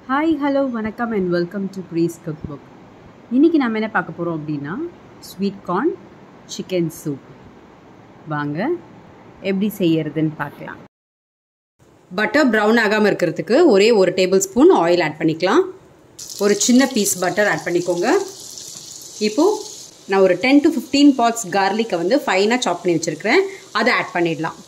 hi hello வணக்கம் and welcome to breeze cook book இன்றைக்கி நம்ம என்ன பார்க்க போகிறோம் அப்படின்னா ஸ்வீட் கார்ன் சிக்கன் சூப் வாங்க எப்படி செய்யறதுன்னு பார்க்கலாம் பட்டர் ப்ரௌன் ஆகாமல் இருக்கிறதுக்கு ஒரே ஒரு டேபிள் ஸ்பூன் ஆயில் ஆட் பண்ணிக்கலாம் ஒரு சின்ன பீஸ் பட்டர் ஆட் பண்ணிக்கோங்க இப்போது நான் ஒரு டென் டு ஃபிஃப்டீன் பாட்ஸ் கார்லிக்கை வந்து ஃபைனாக சாப் பண்ணி வச்சுருக்கிறேன் அதை ஆட் பண்ணிடலாம்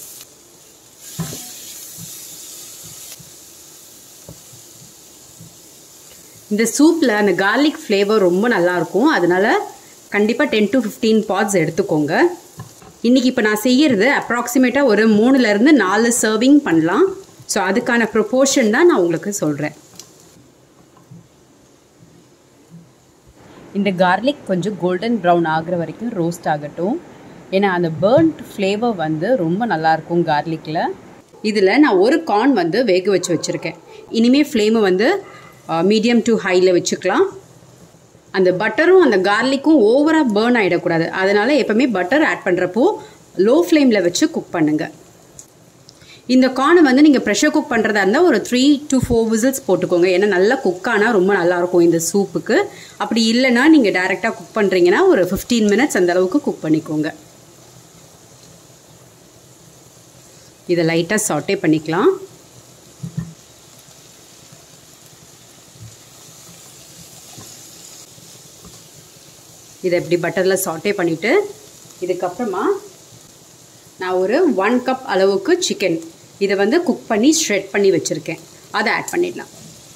இந்த சூப்பில் அந்த கார்லிக் ஃப்ளேவர் ரொம்ப நல்லாயிருக்கும் அதனால் கண்டிப்பாக டென் டு ஃபிஃப்டீன் பாட்ஸ் எடுத்துக்கோங்க இன்றைக்கி இப்போ நான் செய்கிறது அப்ராக்சிமேட்டாக ஒரு மூணுலேருந்து நாலு சர்விங் பண்ணலாம் ஸோ அதுக்கான ப்ரொப்போர்ஷன் தான் நான் உங்களுக்கு சொல்கிறேன் இந்த கார்லிக் கொஞ்சம் கோல்டன் ப்ரௌன் ஆகிற வரைக்கும் ரோஸ்ட் ஆகட்டும் ஏன்னா அந்த பேர்ன்ட் ஃப்ளேவர் வந்து ரொம்ப நல்லாயிருக்கும் கார்லிக்கில் இதில் நான் ஒரு கார்ன் வந்து வேக வச்சு வச்சுருக்கேன் இனிமேல் ஃப்ளேமை வந்து மீடியம் டு ஹையில் வச்சுக்கலாம் அந்த பட்டரும் அந்த கார்லிக்கும் ஓவராக பேர்ன் ஆகிடக்கூடாது அதனால் எப்போவுமே பட்டர் ஆட் பண்ணுறப்போ லோ ஃப்ளேமில் வச்சு குக் பண்ணுங்கள் இந்த கார்னை வந்து நீங்கள் ப்ரெஷர் குக் பண்ணுறதா இருந்தால் ஒரு த்ரீ டு ஃபோர் விசில்ஸ் போட்டுக்கோங்க ஏன்னா நல்லா குக் ஆனால் ரொம்ப நல்லாயிருக்கும் இந்த சூப்புக்கு அப்படி இல்லைன்னா நீங்கள் டைரெக்டாக குக் பண்ணுறீங்கன்னா ஒரு ஃபிஃப்டீன் மினிட்ஸ் அந்த அளவுக்கு குக் பண்ணிக்கோங்க இதை லைட்டாக சாட்டே பண்ணிக்கலாம் இதை இப்படி பட்டரில் சாட்டே பண்ணிவிட்டு இதுக்கப்புறமா நான் ஒரு ஒன் கப் அளவுக்கு சிக்கன் இதை வந்து குக் பண்ணி ஷ்ரெட் பண்ணி வச்சுருக்கேன் அதை ஆட் பண்ணிடலாம்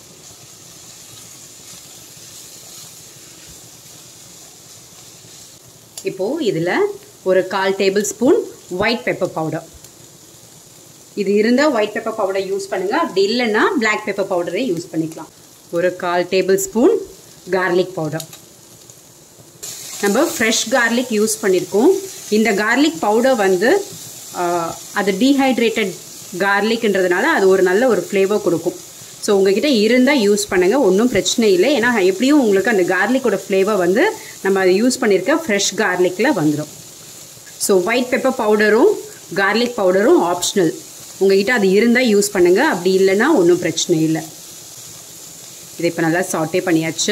இப்போது இதில் ஒரு கால் table spoon white pepper powder இது இருந்தால் ஒயிட் பெப்பர் பவுடர் யூஸ் பண்ணுங்கள் அப்படி இல்லைன்னா பிளாக் பெப்பர் பவுடரே யூஸ் பண்ணிக்கலாம் ஒரு கால் டேபிள் ஸ்பூன் கார்லிக் பவுடர் நம்ம ஃப்ரெஷ் கார்லிக் யூஸ் பண்ணியிருக்கோம் இந்த கார்லிக் பவுடர் வந்து அது டீஹைட்ரேட்டட் கார்லிக்ன்றதுனால அது ஒரு நல்ல ஒரு ஃப்ளேவர் கொடுக்கும் ஸோ உங்ககிட்ட இருந்தால் யூஸ் பண்ணுங்கள் ஒன்றும் பிரச்சனை இல்லை ஏன்னா எப்படியும் உங்களுக்கு அந்த கார்லிக்கோட ஃப்ளேவர் வந்து நம்ம அதை யூஸ் பண்ணியிருக்க ஃப்ரெஷ் கார்லிக்கில் வந்துடும் ஸோ ஒயிட் பெப்பர் பவுடரும் கார்லிக் பவுடரும் ஆப்ஷனல் உங்ககிட்ட அது இருந்தால் யூஸ் பண்ணுங்கள் அப்படி இல்லைன்னா ஒன்றும் பிரச்சனை இல்லை இதை இப்போ நல்லா சாட்டே பண்ணியாச்சு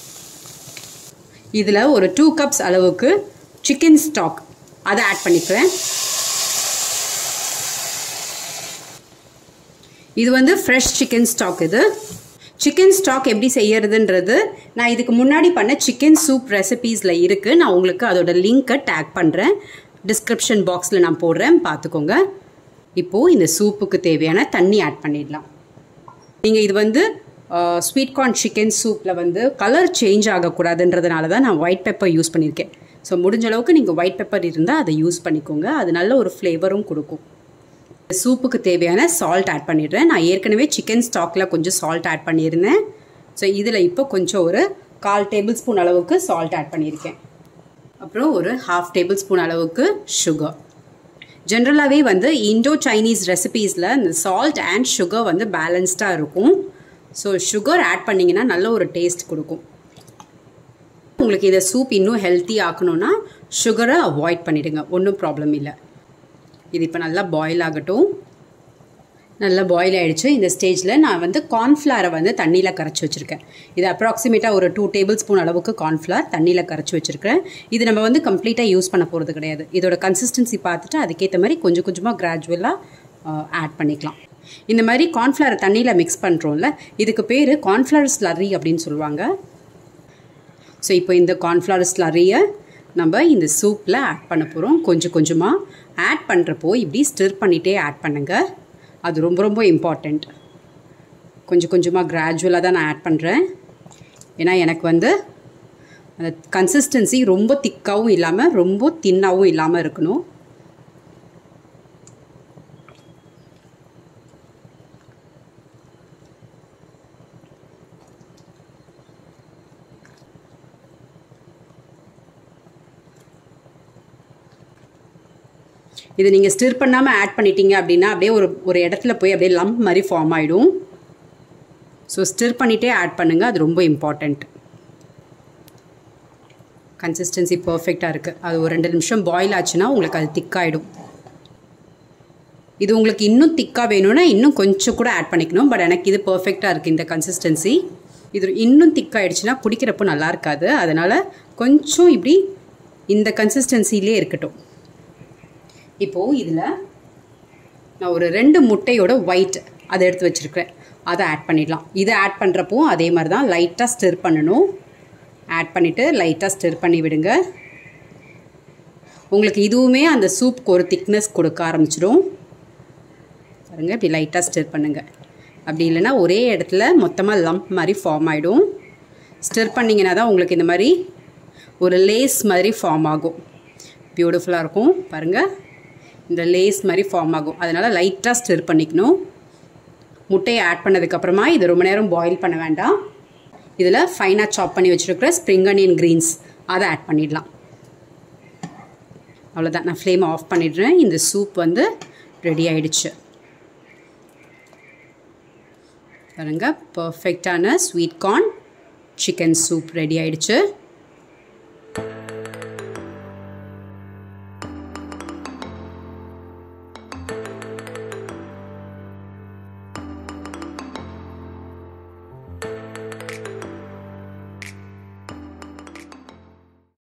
இதில் ஒரு டூ கப்ஸ் அளவுக்கு சிக்கன் ஸ்டாக் அதை ஆட் பண்ணிக்குவேன் இது வந்து ஃப்ரெஷ் சிக்கன் ஸ்டாக் இது சிக்கன் ஸ்டாக் எப்படி செய்யறதுன்றது நான் இதுக்கு முன்னாடி பண்ண சிக்கன் சூப் ரெசிபீஸில் இருக்குது நான் உங்களுக்கு அதோட லிங்க்கை டேக் பண்ணுறேன் டிஸ்கிரிப்ஷன் பாக்ஸில் நான் போடுறேன் பார்த்துக்கோங்க இப்போது இந்த சூப்புக்கு தேவையான தண்ணி ஆட் பண்ணிடலாம் நீங்கள் இது வந்து ஸ்வீட் கார்ன் சிக்கன் சூப்பில் வந்து கலர் சேஞ்ச் ஆகக்கூடாதுன்றதுனால தான் நான் ஒயிட் பெப்பர் யூஸ் பண்ணியிருக்கேன் ஸோ முடிஞ்ச அளவுக்கு நீங்கள் ஒயிட் பெப்பர் இருந்தால் அதை யூஸ் பண்ணிக்கோங்க அது நல்ல ஒரு ஃப்ளேவரும் கொடுக்கும் சூப்புக்கு தேவையான சால்ட் ஆட் பண்ணிடுறேன் நான் ஏற்கனவே சிக்கன் ஸ்டாக்கில் கொஞ்சம் சால்ட் ஆட் பண்ணியிருந்தேன் ஸோ இதில் இப்போ கொஞ்சம் ஒரு கால் டேபிள் ஸ்பூன் அளவுக்கு சால்ட் ஆட் பண்ணியிருக்கேன் அப்புறம் ஒரு ஹாஃப் டேபிள் ஸ்பூன் அளவுக்கு சுகர் ஜென்ரலாகவே வந்து இண்டோ சைனீஸ் ரெசிபீஸில் இந்த சால்ட் அண்ட் சுகர் வந்து பேலன்ஸ்டாக இருக்கும் ஸோ சுகர் ஆட் பண்ணிங்கன்னா நல்ல ஒரு டேஸ்ட் கொடுக்கும் உங்களுக்கு இதை சூப் இன்னும் ஹெல்த்தி ஆக்கணும்னா சுகரை அவாய்ட் பண்ணிவிடுங்க ஒன்றும் ப்ராப்ளம் இல்லை இது இப்போ நல்லா பாயில் ஆகட்டும் நல்லா பாயில் ஆகிடுச்சு இந்த ஸ்டேஜில் நான் வந்து கார்ன்ஃப்ளாரை வந்து தண்ணியில் கரைச்சி வச்சுருக்கேன் இது அப்ராக்சிமேட்டாக ஒரு டூ டேபிள் ஸ்பூன் அளவுக்கு கார்ன்ஃப்ளார் தண்ணியில் கரைச்சி வச்சுருக்கேன் இது நம்ம வந்து கம்ப்ளீட்டாக யூஸ் பண்ண போகிறது கிடையாது இதோட கன்சிஸ்டன்சி பார்த்துட்டு அதுக்கேற்ற மாதிரி கொஞ்சம் கொஞ்சமாக கிராஜுவலாக ஆட் பண்ணிக்கலாம் இந்த மாதிரி கார்ன்ஃப்ளவரை தண்ணியில் மிக்ஸ் பண்ணுறோம்ல இதுக்கு பேர் கார்ன்ஃப்ளவர் ஸ்லரி அப்படின்னு சொல்லுவாங்க ஸோ இப்போ இந்த கார்ன்ஃப்ளவர் ஸ்லரியை நம்ம இந்த சூப்பில் ஆட் பண்ண போகிறோம் கொஞ்சம் கொஞ்சமாக ஆட் பண்ணுறப்போ இப்படி ஸ்டிர் பண்ணிகிட்டே ஆட் பண்ணுங்கள் அது ரொம்ப ரொம்ப இம்பார்ட்டண்ட் கொஞ்சம் கொஞ்சமாக கிராஜுவலாக தான் நான் ஆட் பண்ணுறேன் ஏன்னா எனக்கு வந்து அந்த கன்சிஸ்டன்சி ரொம்ப திக்காகவும் இல்லாமல் ரொம்ப தின்னாகவும் இல்லாமல் இருக்கணும் இது நீங்கள் ஸ்டிர் பண்ணாமல் ஆட் பண்ணிட்டீங்க அப்படின்னா அப்படியே ஒரு ஒரு இடத்துல போய் அப்படியே லம்ப் மாதிரி ஃபார்ம் ஆகிடும் ஸோ ஸ்டிர் பண்ணிகிட்டே ஆட் பண்ணுங்கள் அது ரொம்ப இம்பார்ட்டண்ட் கன்சிஸ்டன்சி பர்ஃபெக்டாக இருக்குது அது ஒரு ரெண்டு நிமிஷம் பாயில் ஆச்சுன்னா உங்களுக்கு அது திக்காயிடும் இது உங்களுக்கு இன்னும் திக்காக வேணும்னா இன்னும் கொஞ்சம் கூட ஆட் பண்ணிக்கணும் பட் எனக்கு இது பர்ஃபெக்டாக இருக்குது இந்த கன்சிஸ்டன்சி இது இன்னும் திக்காயிடுச்சுன்னா குடிக்கிறப்போ நல்லா இருக்காது அதனால் கொஞ்சம் இப்படி இந்த கன்சிஸ்டன்சிலே இருக்கட்டும் இப்போது இதில் நான் ஒரு ரெண்டு முட்டையோட ஒயிட் அதை எடுத்து வச்சுருக்கிறேன் அதை ஆட் பண்ணிடலாம் இதை ஆட் பண்ணுறப்போ அதே மாதிரி தான் லைட்டாக ஸ்டிர் பண்ணணும் ஆட் பண்ணிவிட்டு லைட்டாக ஸ்டிர் பண்ணி விடுங்க உங்களுக்கு இதுவுமே அந்த சூப்புக்கு ஒரு திக்னஸ் கொடுக்க ஆரம்பிச்சிடும் பாருங்கள் இப்படி லைட்டாக ஸ்டிர் பண்ணுங்கள் அப்படி இல்லைன்னா ஒரே இடத்துல மொத்தமாக லம்ப் மாதிரி ஃபார்ம் ஆகிடும் ஸ்டிர் பண்ணிங்கன்னா தான் உங்களுக்கு இந்த மாதிரி ஒரு லேஸ் மாதிரி ஃபார்ம் ஆகும் பியூட்டிஃபுல்லாக இருக்கும் பாருங்கள் இந்த லேஸ் மாதிரி ஃபார்ம் ஆகும் அதனால் லைட்டாக ஸ்டிர் பண்ணிக்கணும் முட்டையை ஆட் பண்ணதுக்கப்புறமா இது ரொம்ப நேரம் பாயில் பண்ண வேண்டாம் இதில் ஃபைனாக சாப் பண்ணி வச்சுருக்கிற ஸ்ப்ரிங் அனியன் க்ரீன்ஸ் அதை ஆட் பண்ணிடலாம் அவ்வளோதான் நான் ஃப்ளேமை ஆஃப் பண்ணிடுறேன் இந்த சூப் வந்து ரெடி ஆயிடுச்சு பாருங்க பர்ஃபெக்டான sweet corn chicken soup ready ஆயிடுச்சு